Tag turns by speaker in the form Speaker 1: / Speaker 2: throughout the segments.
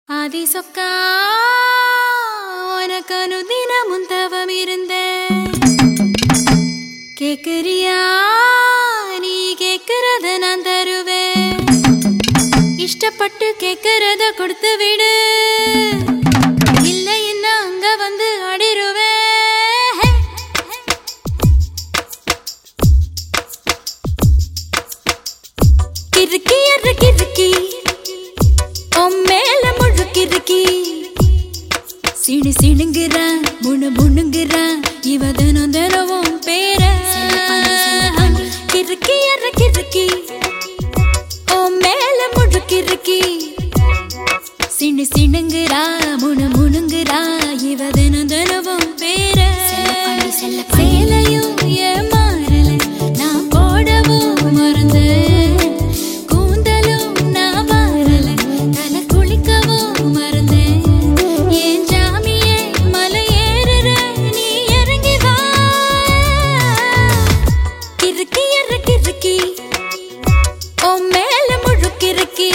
Speaker 1: ஆதி சொக்கா உனக்கு அனுதினமும் தவம் இருந்தேன் கேக்குறியா நீ கேக்குறத நான் தருவேன் இஷ்டப்பட்டு கேக்குறத கொடுத்து விடு இல்லை என்ன அங்க வந்து அடிருவேன் கிறுக்கி எறு கிறுக்கி உன் மேல முழுக்கிறுக்கி சிணி சிணுங்குறா முணு முணுங்குறா இவ தினம் தினமும் பேர கிறுக்கி எறு கிறுக்கி உன் மேல முழுக்கிறுக்கி சிணி சிணுங்குறா முணு முணுங்குறா இவ தினம் தினமும் பேர சேலையும் ஏமாறல நான் போடவும் மறந்தேன் கூந்தலும் நான் மாறல தலை குளிக்கவும் மறந்தேன் ஏன் ஜாமியே மலை ஏறுற நீ இறங்கி வா கிறுக்கி எற கிறுக்கி உன் மேல முழுக்கிறுக்கி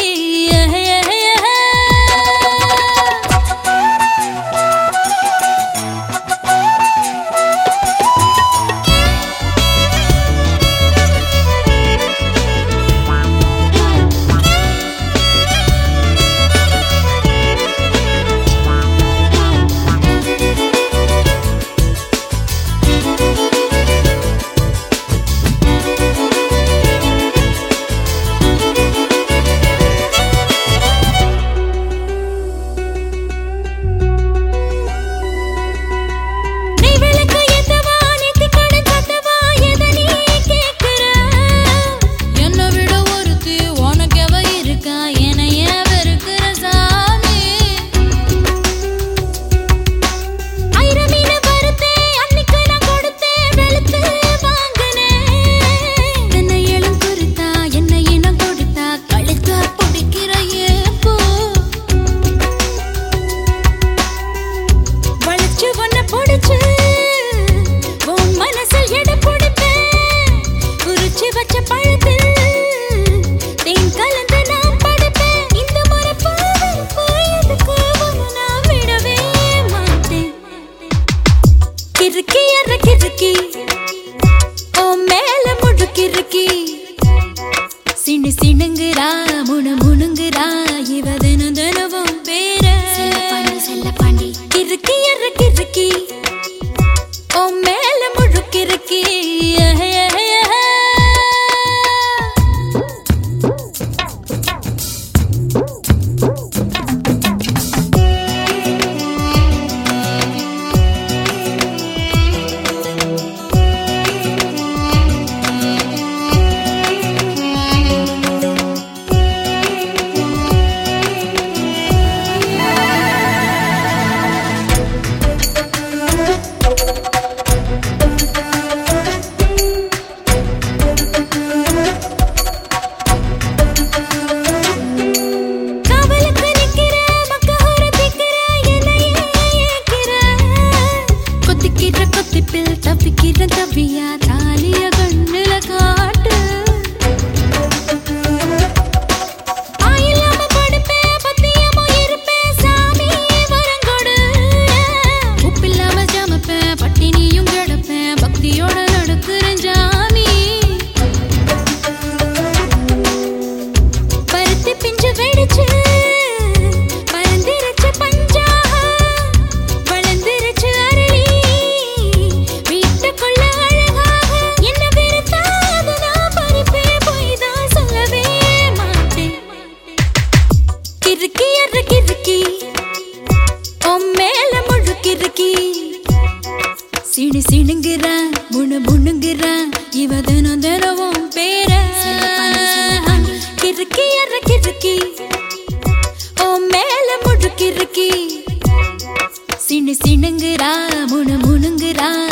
Speaker 1: நீ விளக்கு ஏத்தவா நேத்தி கடன் காத்தவா எத நீ கேக்குற என்ன விட ஒருத்தி உனக்கு எவ இருக்கா என ஏன் வெறுக்கிற சாமி ஆயிரம் மீன் வறுத்தே அன்னைக்கு நான் கொடுத்தேன் வெளுத்து வாங்கினேன் தன்னை இளம் குறித்தா என்ன இனம் கொடுத்தா கழுத்தா பிடிக்கிற ஏப்போ வளைச்சு ஒன்ன பொடிச்சு உன் மனசில் எடை பிடிப்பேன் உரிச்சு வச்ச பழத்தில் தேன் கலந்து நான் படைப்பேன் இந்த முறை பாவம் போயதுக்கு உன்னை நான் விடவே மாட்டேன் கிறுக்கி அற கிறுக்கி உன் மேல முழுக்கிறுக்கி சினு சிணுங்குறா முணு முணுங்குறா இவ தினம் தினமும் பேர கிறுக்கி எற கிறுக்கி உன் மேல முழுக்கிறுக்கி காவலுக்கு நிக்கிற மக்கஹோர திக்கிற என்னையே ஏக்கிற கொத்திக்கிற கொத்திப்பில் தப்பிக்கிற தவியா தாலிய கண்ணுல காட்டு ஆயில்லாம படுப்பேன் பத்தியமோ இருப்பேன் சாமி வரங்கொடு உப்பில்லாம ஜமப்பேன் பட்டினியும் கிடப்பேன் பக்தியோட நடக்கிறேன் ஜாமி பருத்தி பிஞ்சு வெடிச்சு பறந்திருச்சு பஞ்சாக வளர்ந்திருச்சு அரளி வீட்டுக்குள்ள அழகாக என்ன வெறுத்தாது நான் பறிப்பே போய் தான் சொல்லவே மாட்டேன் கிறுக்கி அற கிறுக்கி உன் மேல முழுக்கிறுக்கி சிணு சிணுங்குறா முணு முணுங்குறா இவ தினம் தினமும் பேர கிறுக்கி அற கிறுக்கி உன் மேல முழுக்கிறுக்கி சிணு சிணுங்குறா முணு முணுங்குறா